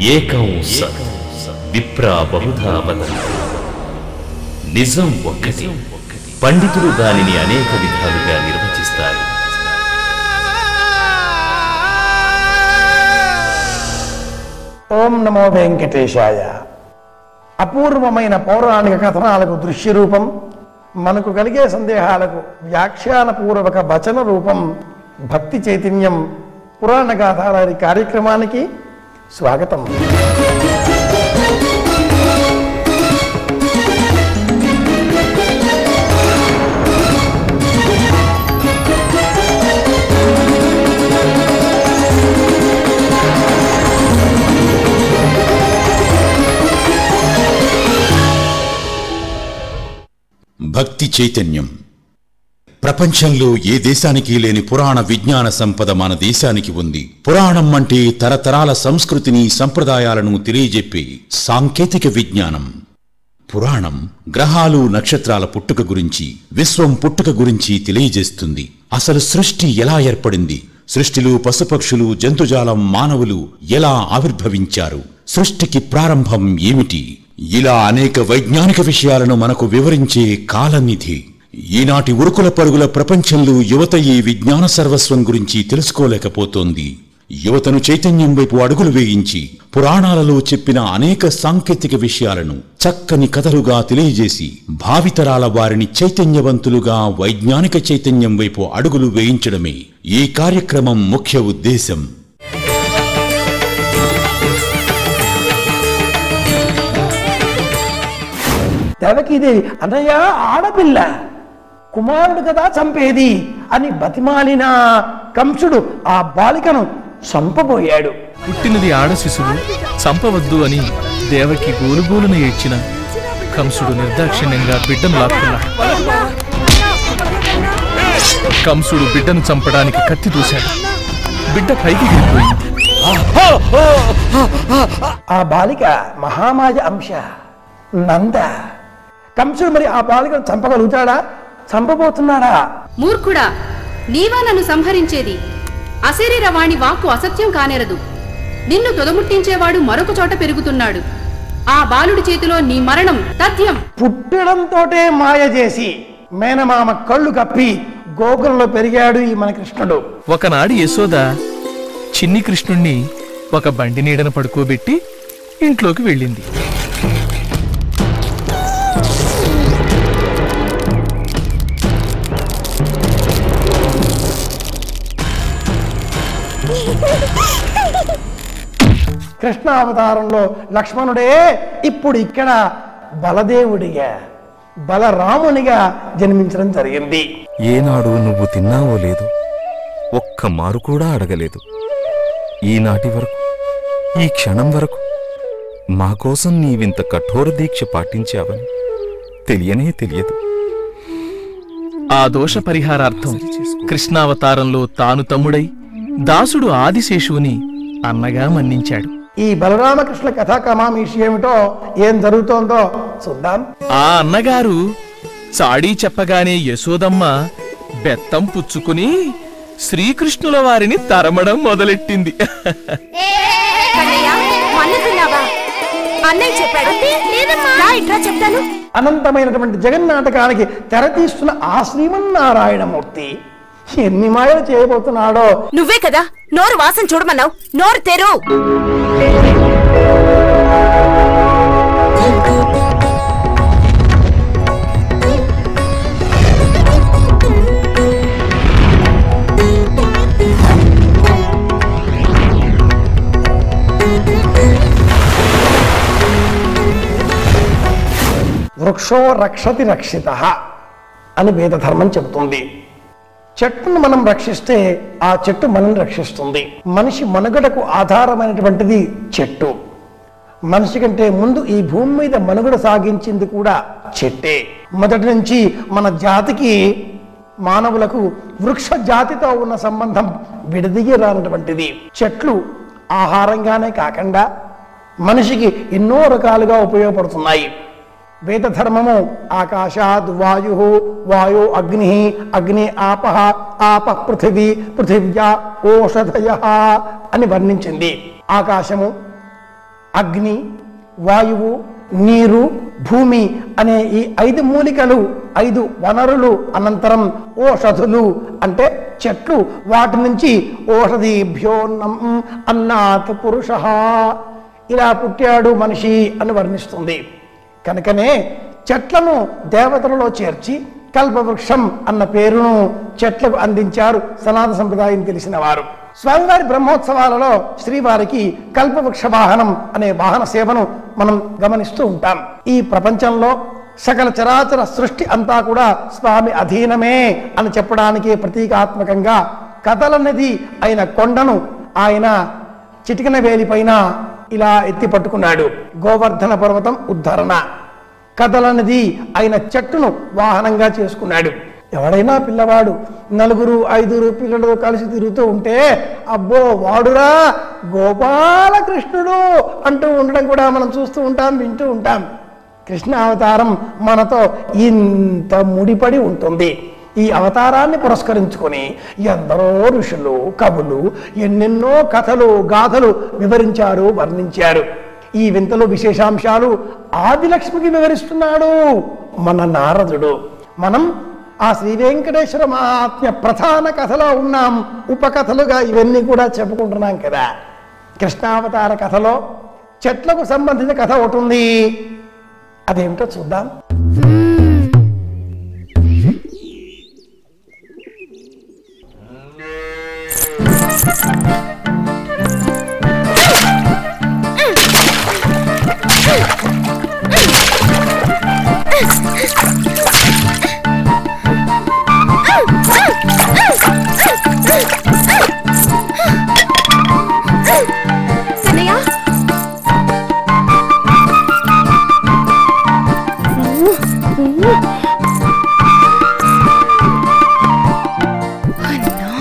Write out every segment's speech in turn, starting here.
ఏకం సత్ విప్రా బహుధా వదంతి నిజం ఒక్కటి పండితులు దానిని అనేక విధాలుగా నిర్వచిస్తారు ఓం నమో వెంకటేశాయ అపూర్వమైన పౌరాణిక కథనాలకు దృశ్య రూపం మనకు కలిగే సందేహాలకు వ్యాఖ్యానపూర్వక వచన రూపం భక్తి చైతన్యం పురాణ గాథాలాది కార్యక్రమానికి స్వాగతం భక్తి చైతన్యం ప్రపంచంలో ఏ దేశానికి లేని పురాణ విజ్ఞాన సంపద మన దేశానికి ఉంది పురాణం అంటే తరతరాల సంస్కృతిని సంప్రదాయాలను తెలియజెప్పే సాంకేతిక విజ్ఞానం పురాణం గ్రహాలు నక్షత్రాల పుట్టుక గురించి విశ్వం పుట్టుక గురించి తెలియజేస్తుంది అసలు సృష్టి ఎలా ఏర్పడింది సృష్టిలో పశుపక్షులు జంతుజాలం మానవులు ఎలా ఆవిర్భవించారు సృష్టికి ప్రారంభం ఏమిటి ఇలా అనేక వైజ్ఞానిక విషయాలను మనకు వివరించే కాలనిధి ఈనాటి ఉరుకుల పరుగుల ప్రపంచంలో యువత ఈ విజ్ఞాన సర్వస్వం గురించి తెలుసుకోలేకపోతోంది యువతను చైతన్యం వైపు అడుగులు వేయించి పురాణాలలో చెప్పిన అనేక సాంకేతిక విషయాలను చక్కని కథలుగా తెలియజేసి భావితరాల వారిని చైతన్యవంతులుగా వైజ్ఞానిక చైతన్యం వైపు అడుగులు వేయించడమే ఈ కార్యక్రమం ముఖ్య ఉద్దేశం దేవకీదేవి అన్నయ్య ఆడపిల్ల కుమారుడు కదా చంపేది అని బతిమాలిన కంసుడు ఆ బాలికను చంపబోయాడు పుట్టినది ఆడ శిశువు చంపవద్దు అని దేవకి గోలుగోలున ఏడ్చిన కంసుడు నిర్దాక్షిణ్యంగా బిడ్డను లాక్కున్నాడు కంసుడు బిడ్డను చంపడానికి కత్తి దూశాడు బిడ్డ పైకి గిరిపోయింది ఆ బాలిక మహామాజ అంశ నంద కంసుడు మరి ఆ బాలికను చంపగలుగుతాడా చంపబోతున్నాడా మూర్ఖుడా నీవా నన్ను సంహరించేది అశరీర వాణి వాక్కు అసత్యం కానేరదు నిన్ను తొదముట్టించేవాడు మరొక చోట పెరుగుతున్నాడు ఆ బాలుడి చేతిలో నీ మరణం తథ్యం పుట్టడంతోటే మాయ చేసి మేనమామ కళ్ళు కప్పి గోకులంలో పెరిగాడు ఈ మన కృష్ణుడు ఒకనాడు యశోద చిన్ని కృష్ణుణ్ణి ఒక బండి నీడన పడుకోబెట్టి ఇంట్లోకి వెళ్ళింది కృష్ణ అవతారంలో లక్ష్మణుడే ఇప్పుడు ఇక్కడ బలదేవుడిగా బలరామునిగా జన్మించడం జరిగింది ఏనాడు నువ్వు తిన్నావో లేదు ఒక్క మారు కూడా అడగలేదు ఈనాటి వరకు ఈ క్షణం వరకు మా కోసం నీవింత కఠోర దీక్ష పాటించావని తెలియనే తెలియదు ఆ దోష పరిహారార్థం కృష్ణావతారంలో తాను తమ్ముడై దాసుడు ఆదిశేషువుని అన్నగా మన్నించాడు ఈ బలరామకృష్ణ కథా కమామీషి ఏమిటో ఏం జరుగుతోందో చూద్దాం ఆ అన్నగారు చాడీ చెప్పగానే యశోదమ్మ బెత్తం పుచ్చుకుని శ్రీకృష్ణుల వారిని తరమడం మొదలెట్టింది కన్నయ్య మన్ను తిన్నావా అన్నయ్య చెప్పాడు రా ఇట్రా చెప్తాను అనంతమైనటువంటి జగన్నాటకానికి తెర తీస్తున్న ఆ శ్రీమన్నారాయణమూర్తి ఎన్ని మాయలు చేయబోతున్నాడో నువ్వే కదా నోరు వాసన చూడమన్నావు నోరు తెరు వృక్షో రక్షతి రక్షిత అని వేద ధర్మం చెబుతుంది చెట్టును మనం రక్షిస్తే ఆ చెట్టు మనం రక్షిస్తుంది మనిషి మనుగడకు ఆధారమైనటువంటిది చెట్టు మనిషి కంటే ముందు ఈ భూమి మీద మనుగడ సాగించింది కూడా చెట్టే మొదటి నుంచి మన జాతికి మానవులకు వృక్ష జాతితో ఉన్న సంబంధం విడదిగి రానటువంటిది చెట్లు ఆహారంగానే కాకుండా మనిషికి ఎన్నో రకాలుగా ఉపయోగపడుతున్నాయి వేద ధర్మము ఆకాశాద్ వాయు వాయు అగ్ని అగ్ని ఆప ఆప పృథివీ పృథివ్యా ఓషధయ అని వర్ణించింది ఆకాశము అగ్ని వాయువు నీరు భూమి అనే ఈ ఐదు మూలికలు ఐదు వనరులు అనంతరం ఓషధులు అంటే చెట్లు వాటి నుంచి ఓషధీభ్యోన్నం అన్నాత్ పురుష ఇలా పుట్టాడు మనిషి అని వర్ణిస్తుంది కనుకనే చెట్లను దేవతలలో చేర్చి కల్పవృక్షం అన్న పేరును చెట్లకు అందించారు సనాతన సంప్రదాయం తెలిసిన వారు స్వామివారి బ్రహ్మోత్సవాలలో శ్రీవారికి కల్పవృక్ష వాహనం అనే వాహన సేవను మనం గమనిస్తూ ఉంటాం ఈ ప్రపంచంలో సకల చరాచర సృష్టి అంతా కూడా స్వామి అధీనమే అని చెప్పడానికి ప్రతీకాత్మకంగా కథలన్నది అయిన కొండను ఆయన చిటికన వేలిపైన ఇలా ఎత్తి పట్టుకున్నాడు గోవర్ధన పర్వతం ఉద్ధరణ కథలన్నది ఆయన చెట్టును వాహనంగా చేసుకున్నాడు ఎవడైనా పిల్లవాడు నలుగురు ఐదుగురు పిల్లలతో కలిసి తిరుగుతూ ఉంటే అబ్బో వాడురా గోపాలకృష్ణుడు అంటూ ఉండడం కూడా మనం చూస్తూ ఉంటాం వింటూ ఉంటాం కృష్ణ అవతారం మనతో ఇంత ముడిపడి ఉంటుంది ఈ అవతారాన్ని పురస్కరించుకొని ఎందరో ఋషులు కవులు ఎన్నెన్నో కథలు గాథలు వివరించారు వర్ణించారు ఈ వింతలు విశేషాంశాలు ఆదిలక్ష్మికి వివరిస్తున్నాడు మన నారదుడు మనం ఆ శ్రీ వెంకటేశ్వర మహాత్మ్య ప్రధాన కథలో ఉన్నాం ఉపకథలుగా ఇవన్నీ కూడా చెప్పుకుంటున్నాం కదా కృష్ణావతార కథలో చెట్లకు సంబంధించిన కథ ఒకటి ఉంది అదేమిటో చూద్దాం కన్నయ్య అన్నా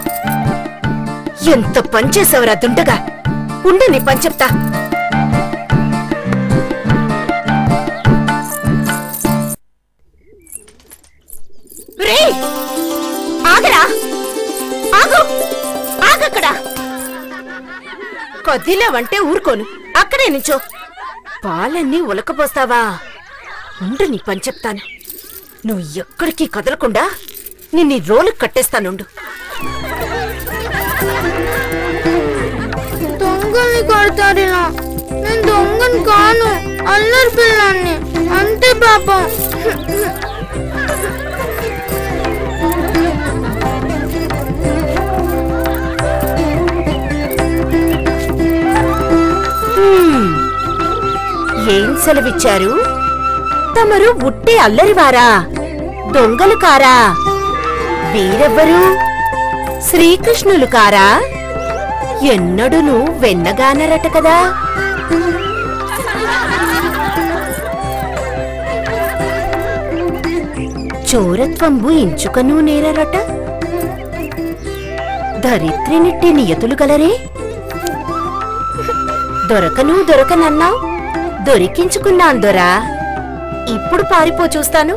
ఎంత పనిచేసావురా దుండగా ఉండు నీ పని చెప్తా రేయ్! ఆగరా ఆగు ఆగక్కడ కదిలేవంటే ఊరుకోను అక్కడే నించో పాలన్నీ ఉలకపోస్తావా ఉండు నీ పని చెప్తాను నువ్వు ఎక్కడికి కదలకుండా నిన్ను ఈ రోలు కట్టేస్తానుండు దొంగల్ని కొడతారు ఇలా నేను దొంగని కాను అల్లరి పిల్లాన్ని అంతే పాపం ఏం సెలవిచ్చారు తమరు ఉట్టే అల్లరివారా దొంగలు కారా వీరెవ్వరు శ్రీకృష్ణులు కారా ఎన్నడును వెన్నగానరట కదా చోరత్వంబు ఇంచుకను నేరరట ధరిత్రినిట్టి నియతులు గలరే దొరకను దొరకనన్నావు దొరికించుకున్నాను దొరా ఇప్పుడు పారిపో చూస్తాను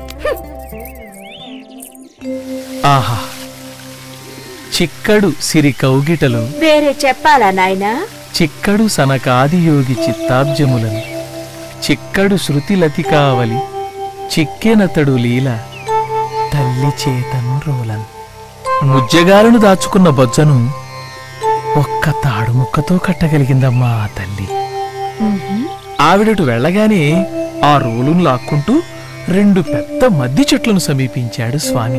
ఆహా చిక్కడు సిరి కౌగిటలు వేరే చెప్పాలా నాయనా చిక్కడు సనకాదియోగి చిత్తాబ్జములను చిక్కడు శృతిలతి కావలి చిక్కెనతడు లీల తల్లి చేతను రోలన్ ముజ్జగాలను దాచుకున్న బొజ్జను ఒక్క తాడు ముక్కతో కట్టగలిగిందమ్మా ఆ తల్లి ఆవిడటు వెళ్ళగానే ఆ రోలును లాక్కుంటూ రెండు పెద్ద మద్ది చెట్లను సమీపించాడు స్వామి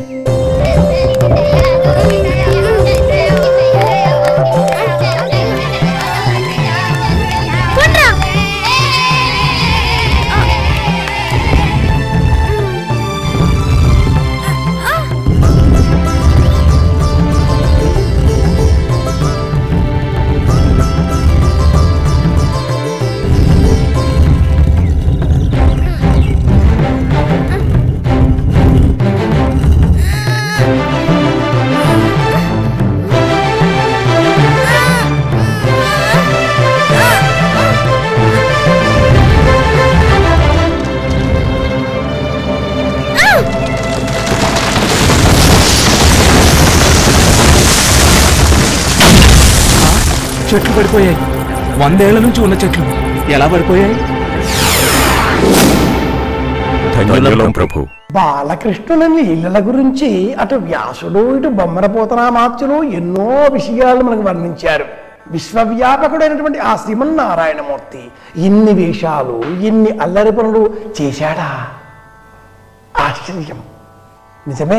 చెట్లు పడిపోయాయి వందేళ్ల నుంచి ఉన్న చెట్లు ఎలా పడిపోయాయి ధన్యులం ప్రభు బాలకృష్ణుని లీలల గురించి అటు వ్యాసుడు ఇటు బొమ్మరపోతనామాత్యులు ఎన్నో విషయాలు మనకు వర్ణించారు విశ్వవ్యాపకుడైనటువంటి ఆ శ్రీమన్నారాయణమూర్తి ఇన్ని వేషాలు ఇన్ని అల్లరి పనులు చేశాడా ఆశ్చర్యం నిజమే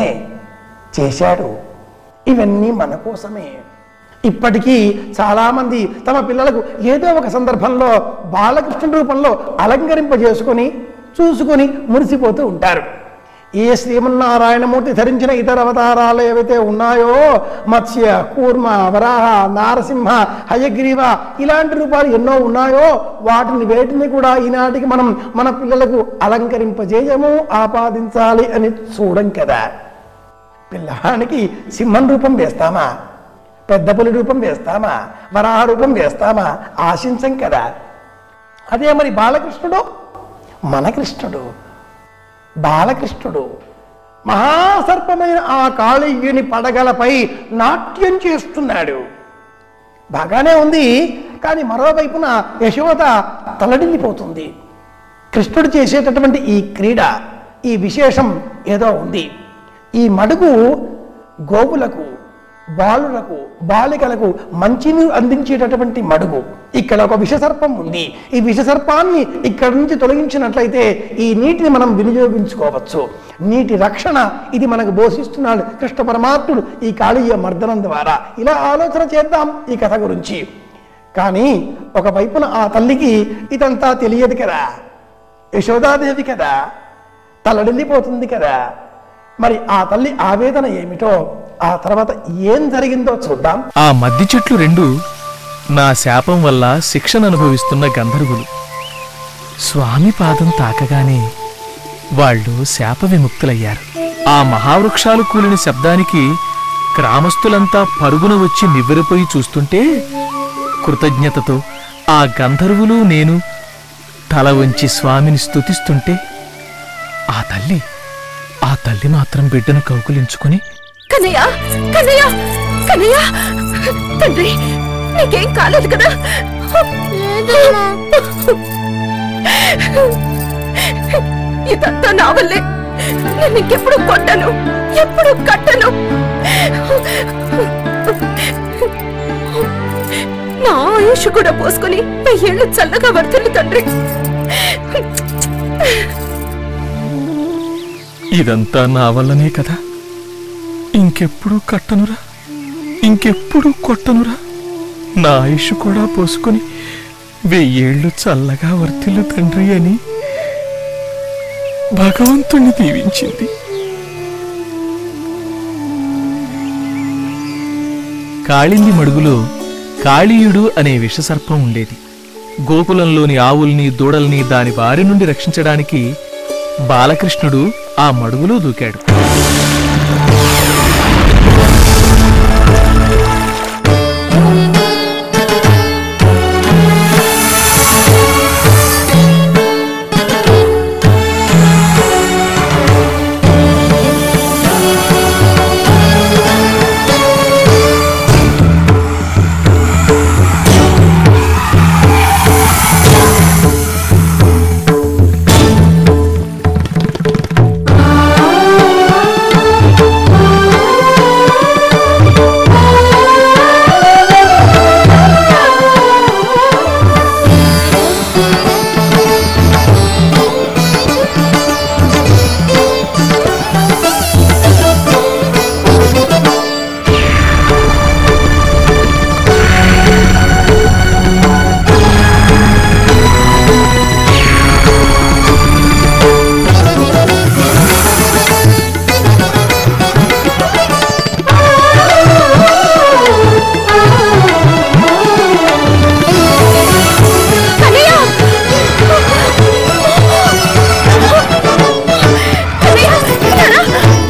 చేశాడు ఇవన్నీ మన కోసమే ఇప్పటికీ చాలామంది తమ పిల్లలకు ఏదో ఒక సందర్భంలో బాలకృష్ణుడి రూపంలో అలంకరింపజేసుకొని చూసుకొని మురిసిపోతూ ఉంటారు ఏ శ్రీమన్నారాయణమూర్తి ధరించిన ఇతర అవతారాలు ఏవైతే ఉన్నాయో మత్స్య కూర్మ వరాహ నారసింహ హయగ్రీవ ఇలాంటి రూపాలు ఎన్నో ఉన్నాయో వాటిని వేటిని కూడా ఈనాటికి మనం మన పిల్లలకు అలంకరింపజేయము ఆపాదించాలి అని చూడం కదా పిల్లవానికి సింహం రూపం వేస్తామా పెద్ద పులి రూపం వేస్తామా వరాహ రూపం వేస్తామా ఆశించం కదా అదే మరి బాలకృష్ణుడు మన కృష్ణుడు బాలకృష్ణుడు మహాసర్పమైన ఆ కాళీయుని పడగలపై నాట్యం చేస్తున్నాడు బాగానే ఉంది కానీ మరోవైపున యశోద తలడిల్లిపోతుంది కృష్ణుడు చేసేటటువంటి ఈ క్రీడ ఈ విశేషం ఏదో ఉంది ఈ మడుగు గోవులకు బాలులకు బాలికలకు మంచినీరు అందించేటటువంటి మడుగు ఇక్కడ ఒక విషసర్పం ఉంది ఈ విషసర్పాన్ని ఇక్కడ నుంచి తొలగించినట్లయితే ఈ నీటిని మనం వినియోగించుకోవచ్చు నీటి రక్షణ ఇది మనకు బోధిస్తున్నాడు కృష్ణ పరమాత్ముడు ఈ కాళీయ మర్దనం ద్వారా ఇలా ఆలోచన చేద్దాం ఈ కథ గురించి కానీ ఒకవైపున ఆ తల్లికి ఇదంతా తెలియదు కదా యశోదాదేవి కదా తలడిల్లిపోతుంది కదా మరి ఆ తల్లి ఆవేదన ఏమిటో ఆ తర్వాత ఏం జరిగిందో చూద్దాం ఆ మద్ది చెట్లు రెండు నా శాపం వల్ల శిక్షణ అనుభవిస్తున్న గంధర్వులు స్వామి పాదం తాకగానే వాళ్ళు శాప విముక్తులయ్యారు ఆ మహావృక్షాలు కూలిన శబ్దానికి గ్రామస్తులంతా పరుగున వచ్చి నివ్వెరపోయి చూస్తుంటే కృతజ్ఞతతో ఆ గంధర్వులు నేను తల వంచి స్వామిని స్తుతిస్తుంటే ఆ తల్లి ఆ తల్లి మాత్రం బిడ్డను కౌకులించుకుని కన్నయ్య కన్నయ్య కన్నయ్య తండ్రి నీకేం కాలేదు కదా ఇదంతా నా వల్లే నేను ఇంకెప్పుడు కొట్టను ఎప్పుడు కట్టను నా ఆయుష్ కూడా పోసుకుని వెయ్యేళ్ళు చల్లగా వర్తిల్లు తండ్రి ఇదంతా నా వల్లనే కదా ఇంకెప్పుడు కట్టనురా ఇంకెప్పుడు కొట్టనురా నా ఆయుష్ కూడా పోసుకొని వెయ్యేళ్ళు చల్లగా వర్తిల్లు తండ్రి అని భగవంతుణ్ణి దీవించింది కాళింది మడుగులో కాళీయుడు అనే విషసర్పం ఉండేది గోకులంలోని ఆవుల్ని దూడల్ని దాని బారి నుండి రక్షించడానికి బాలకృష్ణుడు ఆ మడుగులో దూకాడు కన్నయ్య కన్నయ్య ఇస్తారా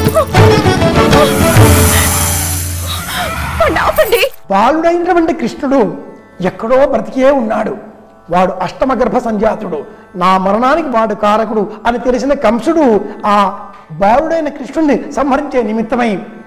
వాడిని ఆపండి బాలుడైనటువంటి కృష్ణుడు ఎక్కడో బ్రతికే ఉన్నాడు వాడు అష్టమ గర్భ సంజాతుడు నా మరణానికి వాడు కారకుడు అని తెలిసిన కంసుడు ఆ బాలుడైన కృష్ణుడిని సంహరించే నిమిత్తమై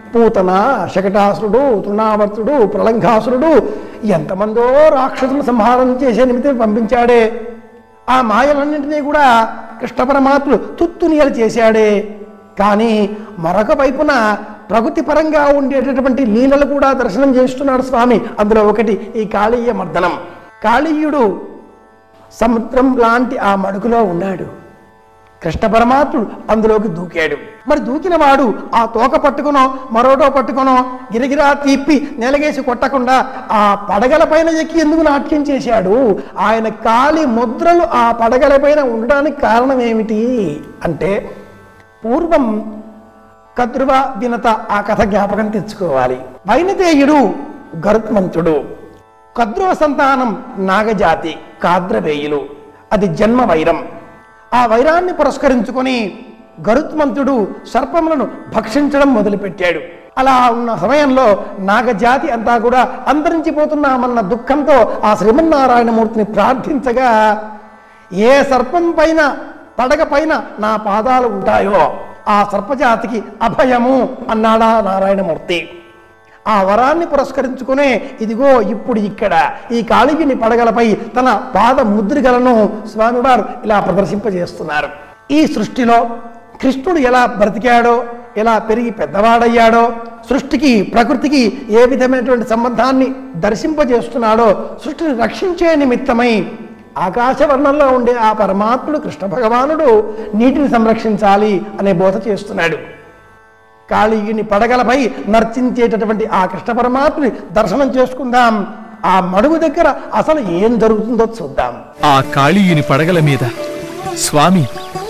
పూతన శకటాసురుడు తృణావర్తుడు ప్రళంఘాసురుడు ఎంతమందో రాక్షసులు సంహారం చేసే నిమిత్తం పంపించాడే ఆ మాయలన్నింటినీ కూడా కృష్ణ పరమాత్ముడు తుత్తునియలు చేశాడే కానీ మరొక వైపున ప్రకృతి పరంగా ఉండేటటువంటి లీలలు కూడా దర్శనం చేస్తున్నాడు స్వామి అందులో ఒకటి ఈ కాళీయ మర్దనం కాళీయుడు సముద్రం లాంటి ఆ మడుగులో ఉన్నాడు కృష్ణ పరమాత్ముడు అందులోకి దూకాడు మరి దూకిన వాడు ఆ తోక పట్టుకునో మరోటో పట్టుకునో గిరిగిరా తిప్పి నెలగేసి కొట్టకుండా ఆ పడగల పైన ఎక్కి ఎందుకు నాట్యం చేశాడు ఆయన కాలి ముద్రలు ఆ పడగల పైన ఉండడానికి కారణం ఏమిటి అంటే పూర్వం కద్రువ వినత ఆ కథ జ్ఞాపకం తెచ్చుకోవాలి వైనతేయుడు గరుత్మంతుడు కద్రువ సంతానం నాగజాతి కాద్రవేయులు అది జన్మ వైరం ఆ వైరాన్ని పురస్కరించుకొని గరుత్మంతుడు సర్పములను భక్షించడం మొదలుపెట్టాడు అలా ఉన్న సమయంలో నాగజాతి అంతా కూడా అంతరించిపోతున్నామన్న దుఃఖంతో ఆ శ్రీమన్నారాయణమూర్తిని ప్రార్థించగా ఏ సర్పం పైన పడగ పైన నా పాదాలు ఉంటాయో ఆ సర్పజాతికి అభయము అన్నాడా నారాయణమూర్తి ఆ వరాన్ని పురస్కరించుకునే ఇదిగో ఇప్పుడు ఇక్కడ ఈ కాళిగిని పడగలపై తన పాద ముద్రికలను స్వామివారు ఇలా ప్రదర్శింపజేస్తున్నారు ఈ సృష్టిలో కృష్ణుడు ఎలా బ్రతికాడో ఎలా పెరిగి పెద్దవాడయ్యాడో సృష్టికి ప్రకృతికి ఏ విధమైనటువంటి సంబంధాన్ని దర్శింపజేస్తున్నాడో సృష్టిని రక్షించే నిమిత్తమై ఆకాశవర్ణంలో ఉండే ఆ పరమాత్ముడు కృష్ణ భగవానుడు నీటిని సంరక్షించాలి అనే బోధ చేస్తున్నాడు కాళీయుని పడగలపై నర్చించేటటువంటి ఆ కృష్ణ పరమాత్ముని దర్శనం చేసుకుందాం ఆ మడుగు దగ్గర అసలు ఏం జరుగుతుందో చూద్దాం ఆ కాళీయుని పడగల మీద స్వామి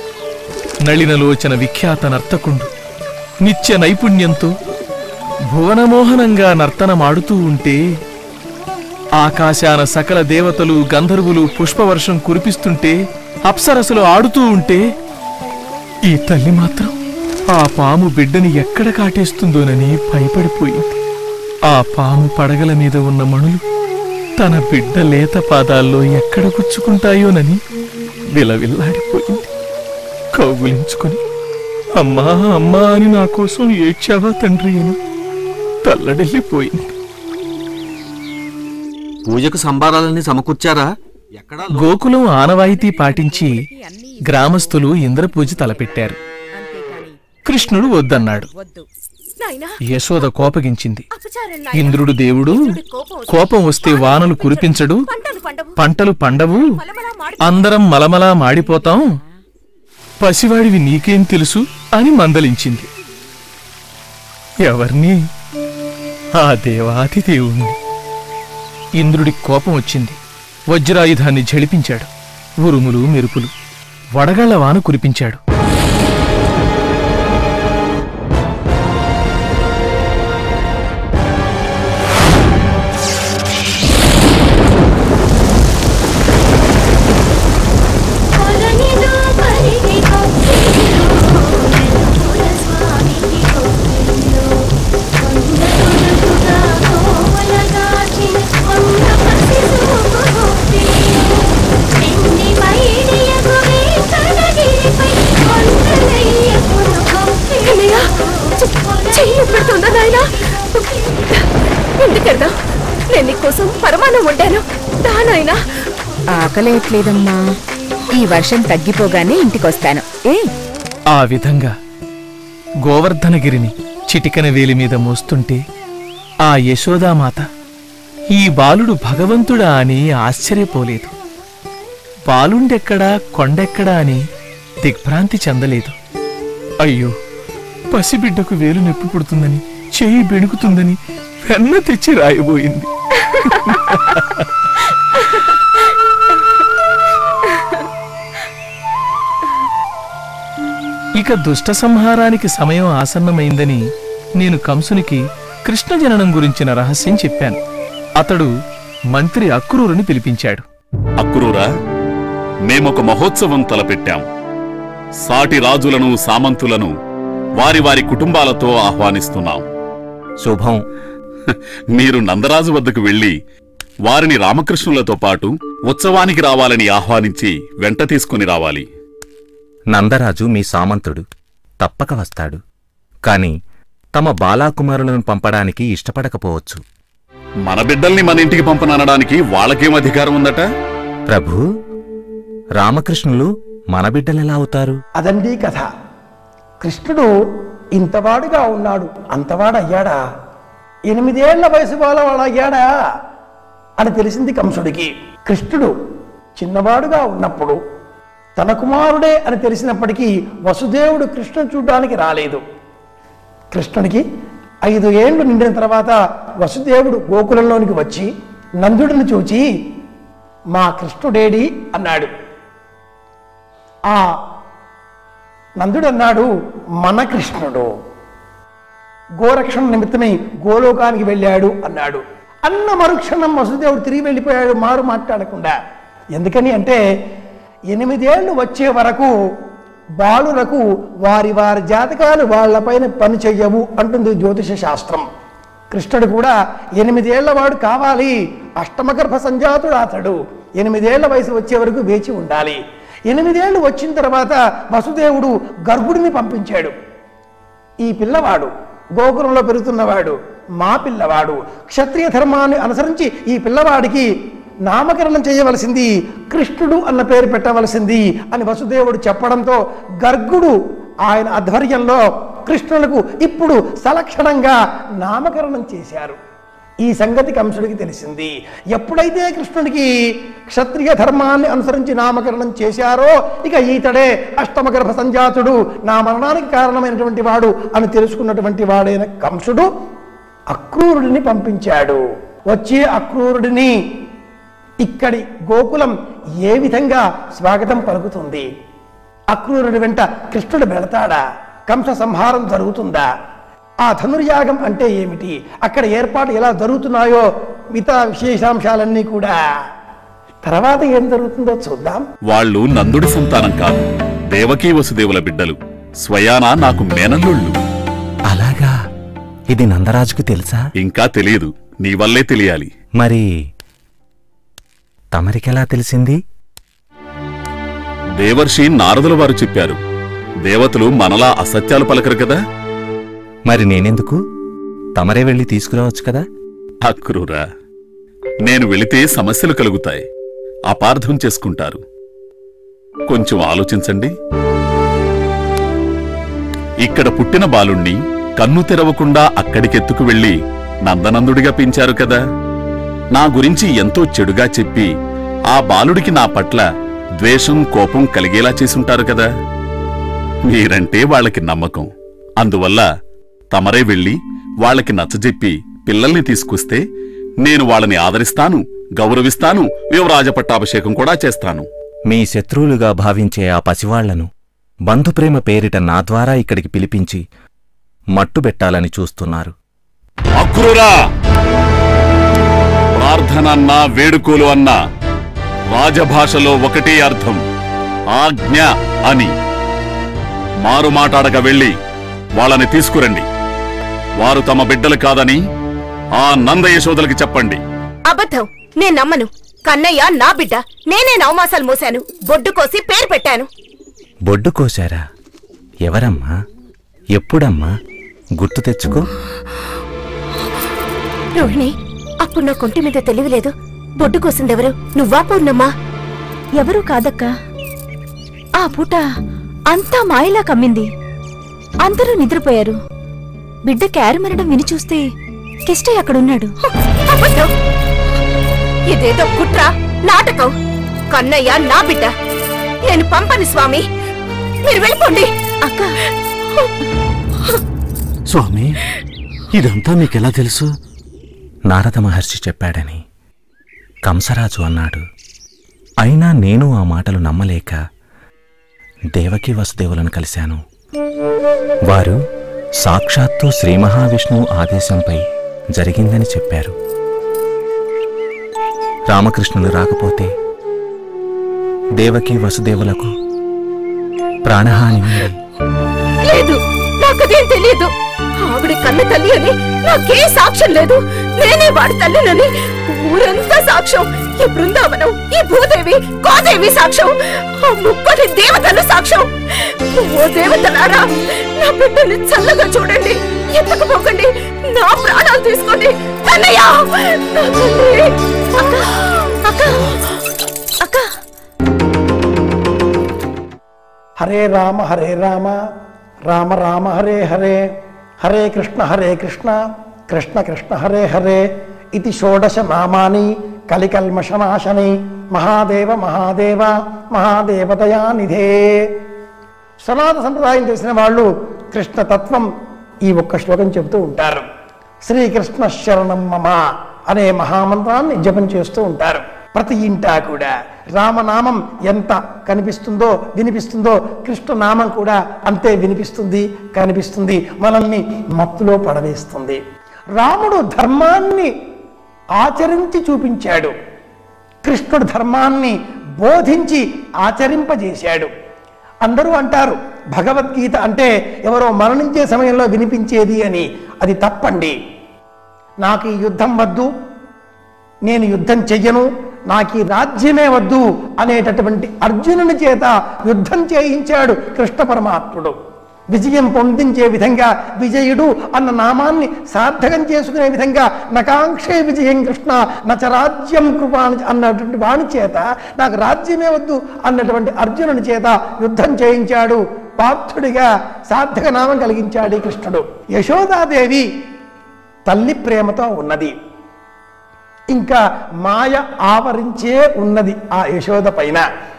నళినలోచన విఖ్యాత నర్తకుండు నిత్య నైపుణ్యంతో భువనమోహనంగా నర్తనమాడుతూ ఉంటే ఆకాశాన సకల దేవతలు గంధర్వులు పుష్పవర్షం కురిపిస్తుంటే అప్సరసలు ఆడుతూ ఉంటే ఈ తల్లి మాత్రం ఆ పాము బిడ్డని ఎక్కడ కాటేస్తుందోనని భయపడిపోయింది ఆ పాము పడగల మీద ఉన్న మణులు తన బిడ్డ లేత పాదాల్లో ఎక్కడ గుచ్చుకుంటాయోనని విలవిల్లాడిపోయింది కౌగులించుకొని అమ్మా అమ్మా అని నా కోసం ఏడ్చావా తండ్రి అని తల్లడిల్లిపోయింది పూజకు సంబారాలన్నీ సమకూర్చారా ఎక్కడా గోకులం ఆనవాయితీ పాటించి గ్రామస్తులు ఇంద్రపూజ తలపెట్టారు కృష్ణుడు వద్దన్నాడు యశోద కోపగించింది ఇంద్రుడు దేవుడు కోపం వస్తే వానలు కురిపించడు పంటలు పండవు అందరం మలమలా మాడిపోతాం పసివాడివి నీకేం తెలుసు అని మందలించింది ఎవర్ని ఆ దేవాది దేవుణ్ణి ఇంద్రుడి కోపం వచ్చింది వజ్రాయుధాన్ని ఝళిపించాడు ఉరుములు మెరుపులు వడగళ్ల వాన కురిపించాడు చెయ్యి పెడుతుందా నాయనా ఎందుకెళ్దాం నేను నీకోసం పరమాణం వండాను దానాయనా ఆకలేయట్లేదమ్మా ఈ వర్షం తగ్గిపోగానే ఇంటికొస్తాను ఏ ఆ విధంగా గోవర్ధనగిరిని చిటికన వేలి మీద మోస్తుంటే ఆ యశోదామాత ఈ బాలుడు భగవంతుడా అని ఆశ్చర్యపోలేదు బాలుండెక్కడా కొండెక్కడా అని దిగ్భ్రాంతి చెందలేదు అయ్యో పసిబిడ్డకు వేలు నొప్పి పుడుతుందని చేయి బెణుకుతుందని వెన్న తెచ్చి రాయబోయింది ఇక దుష్ట సంహారానికి సమయం ఆసన్నమైందని నేను కంసునికి కృష్ణ జననం గురించిన రహస్యం చెప్పాను అతడు మంత్రి అక్రూరుని పిలిపించాడు అక్రూరా మేమొక మహోత్సవం తలపెట్టాం సాటి రాజులను సామంతులను వారి వారి కుటుంబాలతో ఆహ్వానిస్తున్నాం శుభం మీరు నందరాజు వద్దకు వెళ్లి వారిని రామకృష్ణులతో పాటు ఉత్సవానికి రావాలని ఆహ్వానించి వెంట తీసుకుని రావాలి నందరాజు మీ సామంతుడు తప్పక వస్తాడు కాని తమ బాలాకుమారులను పంపడానికి ఇష్టపడకపోవచ్చు మన బిడ్డల్ని మన ఇంటికి పంపననడానికి వాళ్ళకేం అధికారం ఉందట ప్రభు రామకృష్ణులు మన బిడ్డలెలా అవుతారు అదండి కథ కృష్ణుడు ఇంతవాడుగా ఉన్నాడు అంతవాడయ్యాడా ఎనిమిదేళ్ల వయసు వాళ్ళ అయ్యాడా అని తెలిసింది కంసుడికి కృష్ణుడు చిన్నవాడుగా ఉన్నప్పుడు తన కుమారుడే అని తెలిసినప్పటికీ వసుదేవుడు కృష్ణుడు చూడడానికి రాలేదు కృష్ణుడికి ఐదు ఏండ్లు నిండిన తర్వాత వసుదేవుడు గోకులంలోనికి వచ్చి నందుడిని చూచి మా కృష్ణుడేడి అన్నాడు ఆ నందుడు అన్నాడు మన కృష్ణుడు గోరక్షణ నిమిత్తమై గోలోకానికి వెళ్ళాడు అన్నాడు అన్న మరుక్షణం వసుదేవుడు తిరిగి వెళ్ళిపోయాడు మారు మాట్లాడకుండా ఎందుకని అంటే ఎనిమిదేళ్లు వచ్చే వరకు బాలులకు వారి వారి జాతకాలు వాళ్ళపైన పని చెయ్యవు అంటుంది జ్యోతిష శాస్త్రం కృష్ణుడు కూడా ఎనిమిదేళ్ల వాడు కావాలి అష్టమగర్భ సంజాతుడు అతడు ఎనిమిదేళ్ల వయసు వచ్చే వరకు వేచి ఉండాలి ఎనిమిదేళ్లు వచ్చిన తర్వాత వసుదేవుడు గర్భుడిని పంపించాడు ఈ పిల్లవాడు గోకులంలో పెరుగుతున్నవాడు మా పిల్లవాడు క్షత్రియ ధర్మాన్ని అనుసరించి ఈ పిల్లవాడికి నామకరణం చేయవలసింది కృష్ణుడు అన్న పేరు పెట్టవలసింది అని వసుదేవుడు చెప్పడంతో గర్గుడు ఆయన ఆధ్వర్యంలో కృష్ణులకు ఇప్పుడు సలక్షణంగా నామకరణం చేశారు ఈ సంగతి కంసుడికి తెలిసింది ఎప్పుడైతే కృష్ణుడికి క్షత్రియ ధర్మాన్ని అనుసరించి నామకరణం చేశారో ఇక ఈతడే అష్టమగర్భ సంజాతుడు నా మరణానికి కారణమైనటువంటి వాడు అని తెలుసుకున్నటువంటి వాడైన కంసుడు అక్రూరుడిని పంపించాడు వచ్చే అక్రూరుడిని ఇక్కడి గోకులం ఏ విధంగా స్వాగతం పలుకుతుంది అక్రూరుడి వెంట కృష్ణుడు వెళతాడా కంస సంహారం జరుగుతుందా ఆ ధనుర్యాగం అంటే ఏమిటి అక్కడ ఏర్పాటు ఎలా జరుగుతున్నాయో మిగతా విశేషాంశాలన్నీ కూడా తర్వాత ఏం జరుగుతుందో చూద్దాం వాళ్ళు నందుడి సంతానం కాదు దేవకీ వసుదేవుల బిడ్డలు స్వయానా నాకు మేనల్లుళ్ళు అలాగా ఇది నందరాజుకు తెలుసా ఇంకా తెలియదు నీ వల్లే తెలియాలి మరి తమరికెలా తెలిసింది దేవర్షి నారదుల వారు చెప్పారు దేవతలు మనలా అసత్యాలు పలకరు కదా మరి నేనెందుకు తమరే వెళ్ళి తీసుకురావచ్చు కదా అక్రూరా నేను వెళితే సమస్యలు కలుగుతాయి అపార్థం చేసుకుంటారు కొంచెం ఆలోచించండి ఇక్కడ పుట్టిన బాలుణ్ణి కన్ను తెరవకుండా అక్కడికెత్తుకు వెళ్ళి నందనందుడిగా పెంచారు కదా నా గురించి ఎంతో చెడుగా చెప్పి ఆ బాలుడికి నా పట్ల ద్వేషం కోపం కలిగేలా చేసుంటారు కదా మీరంటే వాళ్ళకి నమ్మకం అందువల్ల తమరే వెళ్ళి వాళ్ళకి నచ్చజెప్పి పిల్లల్ని తీసుకొస్తే నేను వాళ్ళని ఆదరిస్తాను గౌరవిస్తాను యువరాజ పట్టాభిషేకం కూడా చేస్తాను మీ శత్రువులుగా భావించే ఆ పసివాళ్లను బంధుప్రేమ పేరిట నా ద్వారా ఇక్కడికి పిలిపించి మట్టుబెట్టాలని చూస్తున్నారు అక్రూరా ప్రార్థన అన్నా వేడుకోలు అన్నా రాజభాషలో ఒకటే అర్థం ఆజ్ఞ అని మారు మాటాడక వెళ్ళి వాళ్ళని తీసుకురండి వారు తమ బిడ్డలు కాదని ఆ నంద యశోదలకి చెప్పండి అబద్ధం నేను నమ్మను కన్నయ్య నా బిడ్డ నేనే నవమాసాలు మోశాను బొడ్డు కోసి పేరు పెట్టాను బొడ్డు కోశారా ఎవరమ్మా ఎప్పుడమ్మా గుర్తు తెచ్చుకో రోహిణి అప్పుడు నా కొంటి మీద తెలియలేదు బొడ్డు కోసిందెవరు నువ్వా పూర్ణమ్మా ఎవరూ కాదక్కా ఆ పూట అంతా మాయలా కమ్మింది అందరూ నిద్రపోయారు బిడ్డ క్యారమరడం విని చూస్తే కిష్టయ్య అక్కడున్నాడు అబద్ధం ఇదేదో కుట్ర నాటకం కన్నయ్య నా బిడ్డ నేను పంపని స్వామి మీరు వెళ్ళిపోండి అక్క స్వామి ఇదంతా మీకెలా తెలుసు నారద మహర్షి చెప్పాడని కంసరాజు అన్నాడు అయినా నేను ఆ మాటలు నమ్మలేక దేవకీ వసుదేవులను కలిశాను వారు సాక్షాత్తు శ్రీ మహావిష్ణువు ఆదేశంపై జరిగిందని చెప్పారు రామకృష్ణులు రాకపోతే దేవకీ వసుదేవులకు ప్రాణహాని ఉంది లేదు నాకదేం తెలియదు ఆవిడ కన్న తల్లి అని నాకే సాక్ష్యం లేదు నేనే వాడి తల్లినని ఊరంతా సాక్ష్యం ఈ బృందావనం ఈ భూదేవి గోదేవి సాక్ష్యం ఆ ముక్కటి దేవతలు సాక్ష్యం ఓ దేవతలారా నా బిడ్డని చల్లగా చూడండి ఎత్తుకుపోకండి నా ప్రాణాలు తీసుకోండి కన్నయ్య నా తండ్రి అక్క అక్క అక్క హరే రామ హరే రామ రామ రామ హరే హరే హరే కృష్ణ హరే కృష్ణ కృష్ణ కృష్ణ హరే హరే ఇది షోడశ నామాని కలికల్మషనాశని మహాదేవ మహాదేవ మహాదేవదయానిధే సనాత సంప్రదాయం తెలిసిన వాళ్ళు కృష్ణ తత్వం ఈ ఒక్క శ్లోకం చెబుతూ ఉంటారు శ్రీకృష్ణ శరణం మమ అనే మహామంత్రాన్ని జపం చేస్తూ ఉంటారు ప్రతి ఇంటా కూడా రామనామం ఎంత కనిపిస్తుందో వినిపిస్తుందో కృష్ణనామం కూడా అంతే వినిపిస్తుంది కనిపిస్తుంది మనల్ని మత్తులో పడవేస్తుంది రాముడు ధర్మాన్ని ఆచరించి చూపించాడు కృష్ణుడు ధర్మాన్ని బోధించి ఆచరింపజేశాడు అందరూ అంటారు భగవద్గీత అంటే ఎవరో మరణించే సమయంలో వినిపించేది అని అది తప్పండి నాకు ఈ యుద్ధం వద్దు నేను యుద్ధం చెయ్యను నాకు ఈ రాజ్యమే వద్దు అనేటటువంటి అర్జునుని చేత యుద్ధం చేయించాడు కృష్ణ పరమాత్ముడు విజయం పొందించే విధంగా విజయుడు అన్న నామాన్ని సార్థకం చేసుకునే విధంగా నకాంక్షే విజయం కృష్ణ నచరాజ్యం కృపాని అన్నటువంటి వాణి చేత నాకు రాజ్యమే వద్దు అన్నటువంటి అర్జునుని చేత యుద్ధం చేయించాడు పార్థుడిగా సార్థక నామం కలిగించాడు ఈ కృష్ణుడు యశోదాదేవి తల్లి ప్రేమతో ఉన్నది ఇంకా మాయ ఆవరించే ఉన్నది ఆ యశోద పైన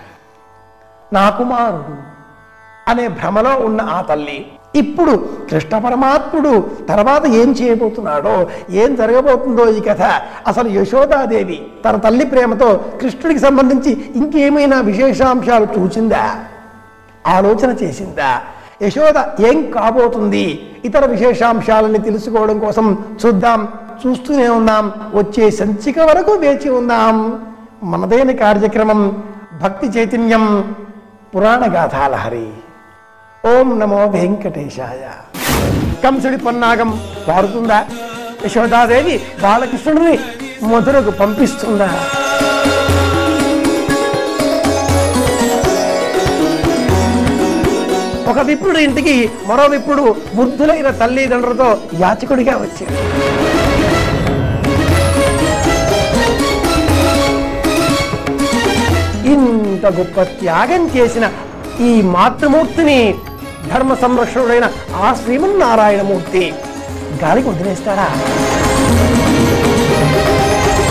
నా కుమారుడు అనే భ్రమలో ఉన్న ఆ తల్లి ఇప్పుడు కృష్ణ పరమాత్ముడు తర్వాత ఏం చేయబోతున్నాడో ఏం జరగబోతుందో ఈ కథ అసలు యశోదాదేవి తన తల్లి ప్రేమతో కృష్ణుడికి సంబంధించి ఇంకేమైనా విశేషాంశాలు చూసిందా ఆలోచన చేసిందా యశోద ఏం కాబోతుంది ఇతర విశేషాంశాలని తెలుసుకోవడం కోసం చూద్దాం చూస్తూనే ఉందాం వచ్చే సంచిక వరకు వేచి ఉందాం మనదైన కార్యక్రమం భక్తి చైతన్యం పురాణ గాథాలహరి ఓం నమో వెంకటేశాయ కంసుడి పన్నాగం పారుతుందా యశోదాదేవి బాలకృష్ణుడిని మధురకు పంపిస్తుందా ఒక విప్రుడు ఇంటికి మరో విప్రుడు వృద్ధులైన తల్లిదండ్రులతో యాచకుడిగా వచ్చాడు ఇంత గొప్ప త్యాగం చేసిన ఈ మాతృమూర్తిని ధర్మ సంరక్షణుడైన ఆ శ్రీమన్నారాయణమూర్తి గాలికి వదిలేస్తాడా